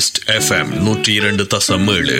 east FM நூற்றி இரண்டு தசம் ஏழு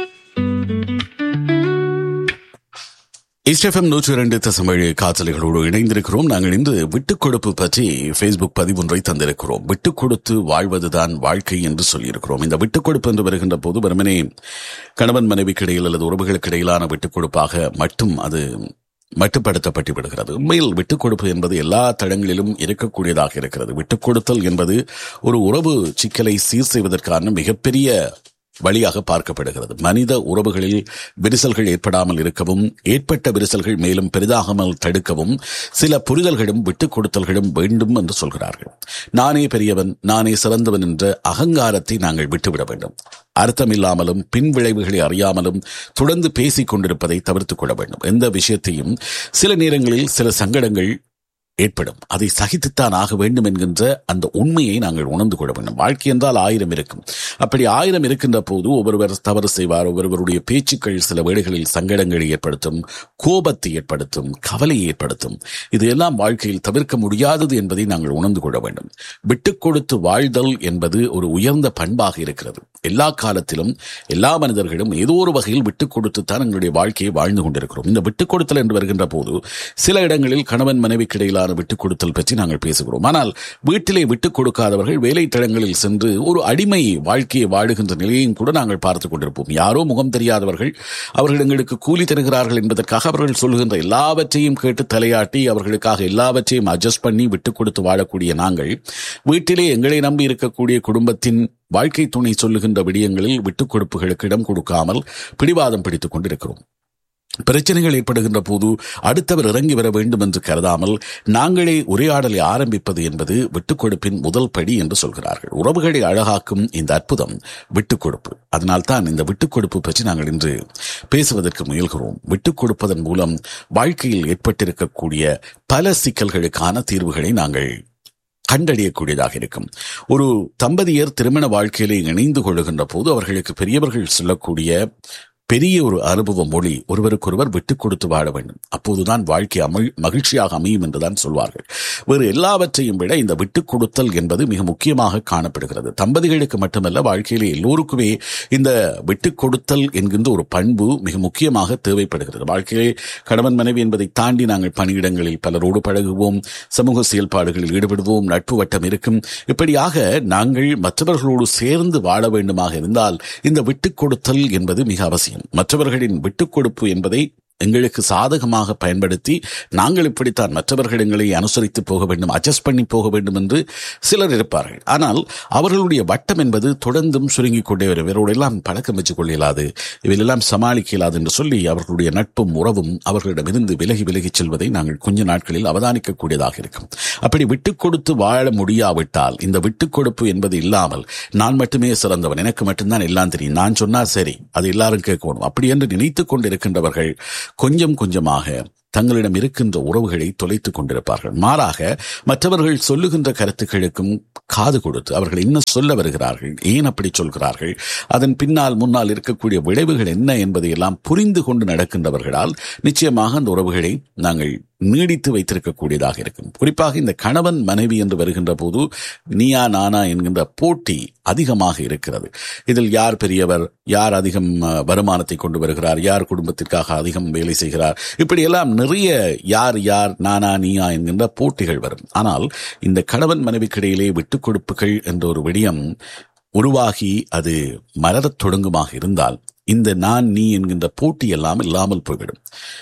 இஸ்டெஃபம் நூற்றி இரண்டு தசமேழு காத்தலைகளோடு இணைந்திருக்கிறோம் நாங்கள் இன்று விட்டுக் கொடுப்பு பற்றி ஃபேஸ்புக் பதிவொன்றை தந்திருக்கிறோம் விட்டுக் கொடுத்து வாழ்வதுதான் வாழ்க்கை என்று சொல்லியிருக்கிறோம் இந்த விட்டுக் கொடுப்பு என்று வருகின்ற போது வெறுமனே கணவன் மனைவிக்கு இடையில் அல்லது உறவுகளுக்கு இடையிலான விட்டுக் கொடுப்பாக மட்டும் அது மட்டுப்படுத்தப்பட்டு விடுகிறது உண்மையில் விட்டுக் கொடுப்பு என்பது எல்லா தடங்களிலும் இருக்கக்கூடியதாக இருக்கிறது விட்டுக் கொடுத்தல் என்பது ஒரு உறவு சிக்கலை சீர் செய்வதற்கான மிகப்பெரிய வழியாக பார்க்கப்படுகிறது மனித உறவுகளில் விரிசல்கள் ஏற்படாமல் இருக்கவும் ஏற்பட்ட விரிசல்கள் மேலும் பெரிதாகாமல் தடுக்கவும் சில புரிதல்களும் விட்டுக் கொடுத்தல்களும் வேண்டும் என்று சொல்கிறார்கள் நானே பெரியவன் நானே சிறந்தவன் என்ற அகங்காரத்தை நாங்கள் விட்டுவிட வேண்டும் அர்த்தமில்லாமலும் பின் விளைவுகளை அறியாமலும் தொடர்ந்து பேசிக் கொண்டிருப்பதை தவிர்த்துக் கொள்ள வேண்டும் எந்த விஷயத்தையும் சில நேரங்களில் சில சங்கடங்கள் ஏற்படும் அதை சகித்துத்தான் ஆக வேண்டும் என்கின்ற அந்த உண்மையை நாங்கள் உணர்ந்து கொள்ள வேண்டும் வாழ்க்கை என்றால் ஆயிரம் இருக்கும் அப்படி ஆயிரம் இருக்கின்ற போது ஒவ்வொருவர் தவறு செய்வார் ஒவ்வொருவருடைய பேச்சுக்கள் சில வேளைகளில் சங்கடங்களை ஏற்படுத்தும் கோபத்தை ஏற்படுத்தும் கவலையை ஏற்படுத்தும் இது எல்லாம் வாழ்க்கையில் தவிர்க்க முடியாதது என்பதை நாங்கள் உணர்ந்து கொள்ள வேண்டும் விட்டுக் கொடுத்து வாழ்தல் என்பது ஒரு உயர்ந்த பண்பாக இருக்கிறது எல்லா காலத்திலும் எல்லா மனிதர்களும் ஏதோ ஒரு வகையில் விட்டுக் கொடுத்துத்தான் எங்களுடைய வாழ்க்கையை வாழ்ந்து கொண்டிருக்கிறோம் இந்த விட்டுக் கொடுத்தல் என்று வருகின்ற போது சில இடங்களில் கணவன் மனைவிக்கு இடையிலான விட்டுக் கொடுத்தல் பற்றி நாங்கள் பேசுகிறோம் ஆனால் வீட்டிலே விட்டுக் கொடுக்காதவர்கள் வேலை தளங்களில் சென்று ஒரு அடிமை வாழ்க்கையை வாழுகின்ற நிலையையும் கூட நாங்கள் பார்த்துக் கொண்டிருப்போம் யாரோ முகம் தெரியாதவர்கள் அவர்கள் எங்களுக்கு கூலி தருகிறார்கள் என்பதற்காக அவர்கள் சொல்லுகின்ற எல்லாவற்றையும் கேட்டு தலையாட்டி அவர்களுக்காக எல்லாவற்றையும் அட்ஜஸ்ட் பண்ணி விட்டுக் கொடுத்து வாழக்கூடிய நாங்கள் வீட்டிலே எங்களை நம்பி இருக்கக்கூடிய குடும்பத்தின் வாழ்க்கை துணை சொல்லுகின்ற விடயங்களில் விட்டுக் கொடுப்புகளுக்கு இடம் கொடுக்காமல் பிடிவாதம் பிடித்துக் கொண்டிருக்கிறோம் பிரச்சனைகள் ஏற்படுகின்ற போது அடுத்தவர் இறங்கி வர வேண்டும் என்று கருதாமல் நாங்களே உரையாடலை ஆரம்பிப்பது என்பது விட்டுக் கொடுப்பின் முதல் படி என்று சொல்கிறார்கள் உறவுகளை அழகாக்கும் இந்த அற்புதம் விட்டுக் கொடுப்பு அதனால்தான் இந்த விட்டுக் கொடுப்பு பற்றி நாங்கள் இன்று பேசுவதற்கு முயல்கிறோம் விட்டுக் கொடுப்பதன் மூலம் வாழ்க்கையில் ஏற்பட்டிருக்கக்கூடிய பல சிக்கல்களுக்கான தீர்வுகளை நாங்கள் கண்டறியக்கூடியதாக இருக்கும் ஒரு தம்பதியர் திருமண வாழ்க்கையிலே இணைந்து கொள்ளுகின்ற போது அவர்களுக்கு பெரியவர்கள் சொல்லக்கூடிய பெரிய ஒரு அனுபவ மொழி ஒருவருக்கொருவர் விட்டுக் கொடுத்து வாழ வேண்டும் அப்போதுதான் வாழ்க்கை அமிழ் மகிழ்ச்சியாக அமையும் என்றுதான் சொல்வார்கள் வேறு எல்லாவற்றையும் விட இந்த விட்டுக் கொடுத்தல் என்பது மிக முக்கியமாக காணப்படுகிறது தம்பதிகளுக்கு மட்டுமல்ல வாழ்க்கையிலே எல்லோருக்குமே இந்த விட்டுக் கொடுத்தல் என்கின்ற ஒரு பண்பு மிக முக்கியமாக தேவைப்படுகிறது வாழ்க்கையிலே கணவன் மனைவி என்பதை தாண்டி நாங்கள் பணியிடங்களில் பலரோடு பழகுவோம் சமூக செயல்பாடுகளில் ஈடுபடுவோம் நட்பு வட்டம் இருக்கும் இப்படியாக நாங்கள் மற்றவர்களோடு சேர்ந்து வாழ வேண்டுமாக இருந்தால் இந்த விட்டுக் கொடுத்தல் என்பது மிக அவசியம் மற்றவர்களின் விட்டுக் கொடுப்பு என்பதை எங்களுக்கு சாதகமாக பயன்படுத்தி நாங்கள் இப்படித்தான் மற்றவர்கள் எங்களை அனுசரித்து போக வேண்டும் அட்ஜஸ்ட் பண்ணி போக வேண்டும் என்று சிலர் இருப்பார்கள் ஆனால் அவர்களுடைய வட்டம் என்பது தொடர்ந்தும் சுருங்கிக் கொண்டே வரும் இவரோடெல்லாம் பழக்கம் வச்சுக் கொள்ள இயலாது இவையெல்லாம் சமாளிக்க இயலாது என்று சொல்லி அவர்களுடைய நட்பும் உறவும் அவர்களிடமிருந்து விலகி விலகிச் செல்வதை நாங்கள் கொஞ்ச நாட்களில் அவதானிக்கக்கூடியதாக இருக்கும் அப்படி விட்டுக் கொடுத்து வாழ முடியாவிட்டால் இந்த விட்டுக் கொடுப்பு என்பது இல்லாமல் நான் மட்டுமே சிறந்தவன் எனக்கு மட்டும்தான் எல்லாம் தெரியும் நான் சொன்னா சரி அது எல்லாரும் கேட்கணும் அப்படி என்று நினைத்துக் கொண்டிருக்கின்றவர்கள் கொஞ்சம் கொஞ்சமாக தங்களிடம் இருக்கின்ற உறவுகளை தொலைத்துக் கொண்டிருப்பார்கள் மாறாக மற்றவர்கள் சொல்லுகின்ற கருத்துக்களுக்கும் காது கொடுத்து அவர்கள் என்ன சொல்ல வருகிறார்கள் ஏன் அப்படி சொல்கிறார்கள் அதன் பின்னால் முன்னால் இருக்கக்கூடிய விளைவுகள் என்ன என்பதை எல்லாம் புரிந்து கொண்டு நடக்கின்றவர்களால் நிச்சயமாக அந்த உறவுகளை நாங்கள் நீடித்து வைத்திருக்கக்கூடியதாக இருக்கும் குறிப்பாக இந்த கணவன் மனைவி என்று வருகின்ற போது நீயா நானா என்கின்ற போட்டி அதிகமாக இருக்கிறது இதில் யார் பெரியவர் யார் அதிகம் வருமானத்தை கொண்டு வருகிறார் யார் குடும்பத்திற்காக அதிகம் வேலை செய்கிறார் இப்படியெல்லாம் நிறைய யார் யார் நானா நீயா என்கின்ற போட்டிகள் வரும் ஆனால் இந்த கணவன் மனைவிக்கிடையிலே விட்டுக் கொடுப்புகள் என்ற ஒரு விடயம் உருவாகி அது மலரத் தொடங்குமாக இருந்தால் இந்த நான் நீ என்கின்ற போட்டி எல்லாம் இல்லாமல் போய்விடும்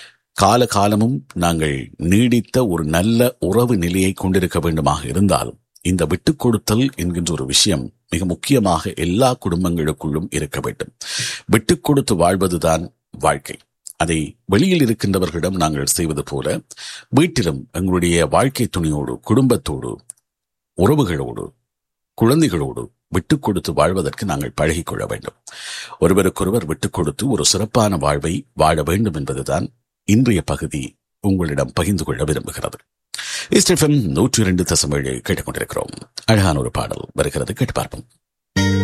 கால காலமும் நாங்கள் நீடித்த ஒரு நல்ல உறவு நிலையை கொண்டிருக்க வேண்டுமாக இருந்தால் இந்த விட்டுக் கொடுத்தல் என்கின்ற ஒரு விஷயம் மிக முக்கியமாக எல்லா குடும்பங்களுக்குள்ளும் இருக்க வேண்டும் விட்டுக் கொடுத்து வாழ்வதுதான் வாழ்க்கை அதை வெளியில் இருக்கின்றவர்களிடம் நாங்கள் செய்வது போல வீட்டிலும் எங்களுடைய வாழ்க்கை துணையோடு குடும்பத்தோடு உறவுகளோடு குழந்தைகளோடு விட்டுக் கொடுத்து வாழ்வதற்கு நாங்கள் பழகிக் கொள்ள வேண்டும் ஒருவருக்கொருவர் விட்டுக் கொடுத்து ஒரு சிறப்பான வாழ்வை வாழ வேண்டும் என்பதுதான் இன்றைய பகுதி உங்களிடம் பகிர்ந்து கொள்ள விரும்புகிறது இஸ்டெஃபம் நூற்றி இரண்டு தசம் ஏழு கேட்டுக்கொண்டிருக்கிறோம் அழகான ஒரு பாடல் வருகிறது கேட்டு பார்ப்போம்